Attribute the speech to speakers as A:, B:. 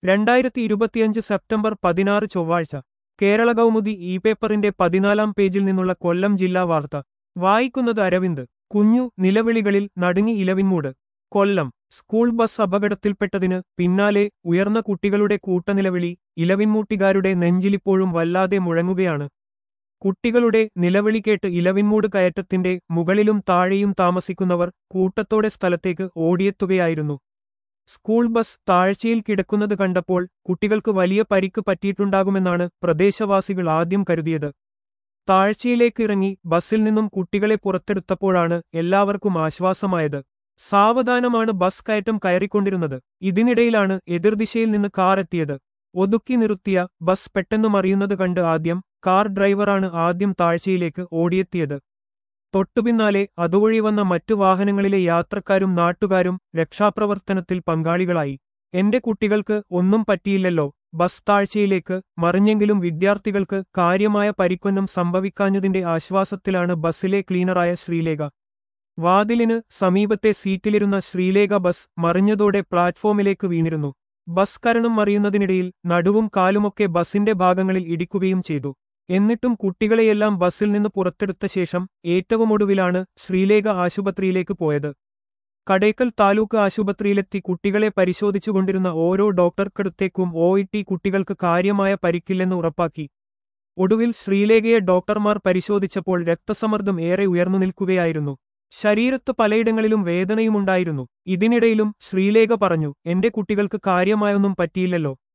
A: രണ്ടായിരത്തി ഇരുപത്തിയഞ്ച് സെപ്റ്റംബർ പതിനാറ് ചൊവ്വാഴ്ച കേരള കൗമുദി ഇ പേപ്പറിന്റെ പതിനാലാം പേജിൽ നിന്നുള്ള കൊല്ലം ജില്ലാ വാർത്ത വായിക്കുന്നത് അരവിന്ദ് കുഞ്ഞു നിലവിളികളിൽ നടുങ്ങി ഇലവിൻമൂട് കൊല്ലം സ്കൂൾ ബസ് അപകടത്തിൽപ്പെട്ടതിന് പിന്നാലെ ഉയർന്ന കുട്ടികളുടെ കൂട്ടനിലവിളി ഇലവിൻമൂട്ടികാരുടെ നെഞ്ചിലിപ്പോഴും വല്ലാതെ മുഴങ്ങുകയാണ് കുട്ടികളുടെ നിലവിളി കേട്ട് ഇലവിൻമൂട് കയറ്റത്തിന്റെ മുകളിലും താഴെയും താമസിക്കുന്നവർ കൂട്ടത്തോടെ സ്ഥലത്തേക്ക് ഓടിയെത്തുകയായിരുന്നു സ്കൂൾ ബസ് താഴ്ചയിൽ കിടക്കുന്നത് കണ്ടപ്പോൾ കുട്ടികൾക്ക് വലിയ പരിക്ക് പറ്റിയിട്ടുണ്ടാകുമെന്നാണ് പ്രദേശവാസികൾ ആദ്യം കരുതിയത് താഴ്ചയിലേക്ക് ഇറങ്ങി ബസ്സിൽ നിന്നും കുട്ടികളെ പുറത്തെടുത്തപ്പോഴാണ് എല്ലാവർക്കും ആശ്വാസമായത് സാവധാനമാണ് ബസ് കയറ്റം കയറിക്കൊണ്ടിരുന്നത് ഇതിനിടയിലാണ് എതിർദിശയിൽ നിന്ന് കാർ എത്തിയത് ഒതുക്കി നിർത്തിയ ബസ് പെട്ടെന്ന് മറിയുന്നത് കണ്ട് ആദ്യം കാർ ഡ്രൈവറാണ് ആദ്യം താഴ്ചയിലേക്ക് ഓടിയെത്തിയത് തൊട്ടുപിന്നാലെ അതുവഴി വന്ന മറ്റു വാഹനങ്ങളിലെ യാത്രക്കാരും നാട്ടുകാരും രക്ഷാപ്രവർത്തനത്തിൽ പങ്കാളികളായി എന്റെ കുട്ടികൾക്ക് ഒന്നും പറ്റിയില്ലല്ലോ ബസ് താഴ്ചയിലേക്ക് മറിഞ്ഞെങ്കിലും വിദ്യാർത്ഥികൾക്ക് കാര്യമായ പരിക്കൊന്നും സംഭവിക്കാഞ്ഞതിന്റെ ആശ്വാസത്തിലാണ് ബസ്സിലെ ക്ലീനറായ ശ്രീലേഖ വാതിലിന് സമീപത്തെ സീറ്റിലിരുന്ന ശ്രീലേഖ ബസ് മറിഞ്ഞതോടെ പ്ലാറ്റ്ഫോമിലേക്ക് വീണിരുന്നു ബസ് കരണം മറിയുന്നതിനിടയിൽ നടുവും കാലുമൊക്കെ ബസിന്റെ ഭാഗങ്ങളിൽ ഇടിക്കുകയും ചെയ്തു എന്നിട്ടും കുട്ടികളെയെല്ലാം ബസ്സിൽ നിന്ന് പുറത്തെടുത്ത ശേഷം ഏറ്റവും ഒടുവിലാണ് ശ്രീലേഖ ആശുപത്രിയിലേക്ക് പോയത് കടയ്ക്കൽ താലൂക്ക് ആശുപത്രിയിലെത്തി കുട്ടികളെ പരിശോധിച്ചുകൊണ്ടിരുന്ന ഓരോ ഡോക്ടർക്കടുത്തേക്കും ഒ കുട്ടികൾക്ക് കാര്യമായ പരിക്കില്ലെന്ന് ഉറപ്പാക്കി ഒടുവിൽ ശ്രീലേഖയെ ഡോക്ടർമാർ പരിശോധിച്ചപ്പോൾ രക്തസമ്മർദ്ദം ഏറെ ഉയർന്നു നിൽക്കുകയായിരുന്നു ശരീരത്ത് പലയിടങ്ങളിലും വേദനയുമുണ്ടായിരുന്നു ഇതിനിടയിലും ശ്രീലേഖ പറഞ്ഞു എന്റെ കുട്ടികൾക്ക് കാര്യമായൊന്നും പറ്റിയില്ലല്ലോ